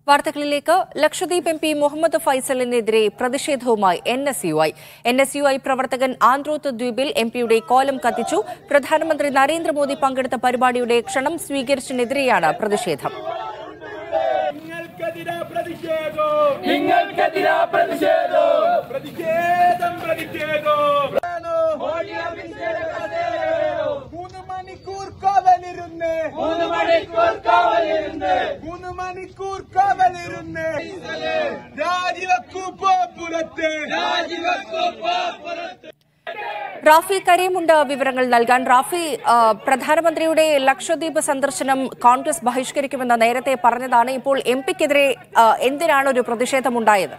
വാർത്തകളിലേക്ക് Lakshadweep M P Muhammad ഫൈസലിനെതിരെ പ്രതിഷേധവുമായി N S U I N S U I പ്രവർത്തകൻ ആന്ത്രോത്ത് ദ്വീപിൽ എം പിയുടെ കോലം കത്തിച്ചു പ്രധാനമന്ത്രി നരേന്ദ്രമോദി പങ്കെടുത്ത പരിപാടിയുടെ ക്ഷണം സ്വീകരിച്ചതിനെതിരെയാണ് പ്രതിഷേധം നിങ്ങൾക്കെതിരെ പ്രതിഷേധം നിങ്ങൾക്കെതിരാ പ്രതിഷേധം പ്രതിഷേധം പ്രതിഷേധം മൂന്ന് മണിക്കൂർ കാവലിരുന്ന് മൂന്ന് മണിക്കൂർ കാവലിരുന്ന് മൂന്ന് മണിക്കൂർ കാവലിരുന്ന് രാജിവെക്കൂ പുറത്ത് രാജിവെക്കൂ പുറത്ത് റാഫി കരീമുണ്ട് വിവരങ്ങൾ നൽകാൻ റാഫി ആ, പ്രധാനമന്ത്രിയുടെ ലക്ഷദ്വീപ് സന്ദർശനം കോൺഗ്രസ് ബഹിഷ്കരിക്കുമെന്ന് നേരത്തെ പറഞ്ഞതാണ് ഇപ്പോൾ എം പിക്കെതിരെ എന്തിനാണ് ഒരു പ്രതിഷേധമുണ്ടായത്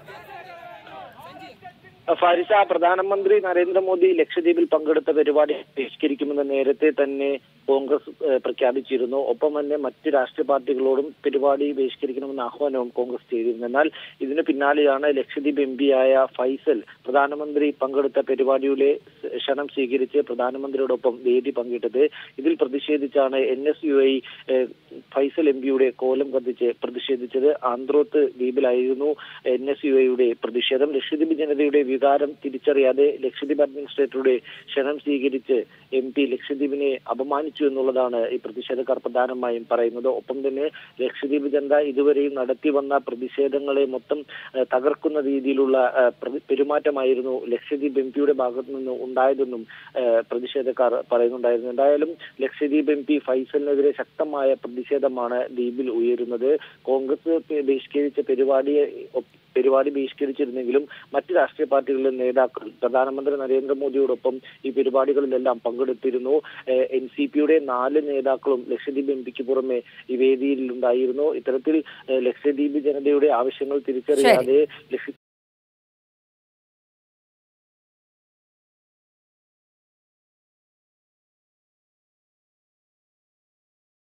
ഫാരിസ പ്രധാനമന്ത്രി നരേന്ദ്രമോദി ലക്ഷദ്വീപിൽ പങ്കെടുത്ത പരിപാടി ബഹിഷ്കരിക്കുമെന്ന് നേരത്തെ തന്നെ കോൺഗ്രസ് ഏഹ്, പ്രഖ്യാപിച്ചിരുന്നു ഒപ്പം തന്നെ മറ്റ് രാഷ്ട്രീയ പാർട്ടികളോടും പരിപാടി ബഹിഷ്കരിക്കണമെന്ന ആഹ്വാനവും കോൺഗ്രസ് ചെയ്തിരുന്നു എന്നാൽ ഇതിന് പിന്നാലെയാണ് ലക്ഷദ്വീപ് എം പിയായ ഫൈസൽ പ്രധാനമന്ത്രി പങ്കെടുത്ത പരിപാടിയുടെ ക്ഷണം സ്വീകരിച്ച് പ്രധാനമന്ത്രിയോടൊപ്പം വേദി പങ്കിട്ടത് ഇതിൽ പ്രതിഷേധിച്ചാണ് N S U I Faisal M പിയുടെ കോലം കത്തിച്ച് പ്രതിഷേധിച്ചത് ആന്ത്രോത്ത് ദ്വീപിലായിരുന്നു എൻ എസ് യു ഐയുടെ പ്രതിഷേധം ലക്ഷദ്വീപ് ജനതയുടെ വികാരം തിരിച്ചറിയാതെ ലക്ഷദ്വീപ് അഡ്മിനിസ്ട്രേറ്ററുടെ ക്ഷണം സ്വീകരിച്ച് എം പി ലക്ഷദ്വീപിനെ അപമാനിച്ചു എന്നുള്ളതാണ് ഈ പ്രതിഷേധക്കാർ പ്രധാനമായും പറയുന്നത് ഒപ്പം തന്നെ ലക്ഷദ്വീപ് ജനത ഇതുവരെയും നടത്തി വന്ന പ്രതിഷേധങ്ങളെ മൊത്തം ഏഹ്, തകർക്കുന്ന രീതിയിലുള്ള ഏഹ്, പ്രതി- പെരുമാറ്റമായിരുന്നു ലക്ഷദ്വീപ് എം പിയുടെ ഭാഗത്തു നിന്ന് ഉണ്ടായതെന്നും ഏഹ്, പ്രതിഷേധക്കാർ പറയുന്നുണ്ടായിരുന്നു എന്തായാലും ലക്ഷദ്വീപ് എം പി ഫൈസലിനെതിരെ ശക്തമായ പ്രതിഷേധമാണ് ദ്വീപിൽ ഉയരുന്നത് കോൺഗ്രസ് പെ- ബഹിഷ്കരിച്ച പരിപാടിയെ ഒപ്പ് പരിപാടി ബഹിഷ്കരിച്ചിരുന്നെങ്കിലും മറ്റ് രാഷ്ട്രീയ പാർട്ടികളിലെ നേതാക്കൾ പ്രധാനമന്ത്രി നരേന്ദ്രമോദിയോടൊപ്പം ഈ പരിപാടികളിലെല്ലാം പങ്കെടുത്തിരുന്നു എൻ സി പിയുടെ നാല് നേതാക്കളും ലക്ഷദ്വീപ് എം പിക്ക് പുറമെ ഈ വേദിയിൽ ഉണ്ടായിരുന്നു ഇത്തരത്തിൽ ഏഹ്, ലക്ഷദ്വീപ് ജനതയുടെ ആവശ്യങ്ങൾ തിരിച്ചറിയാതെ ലക്ഷ-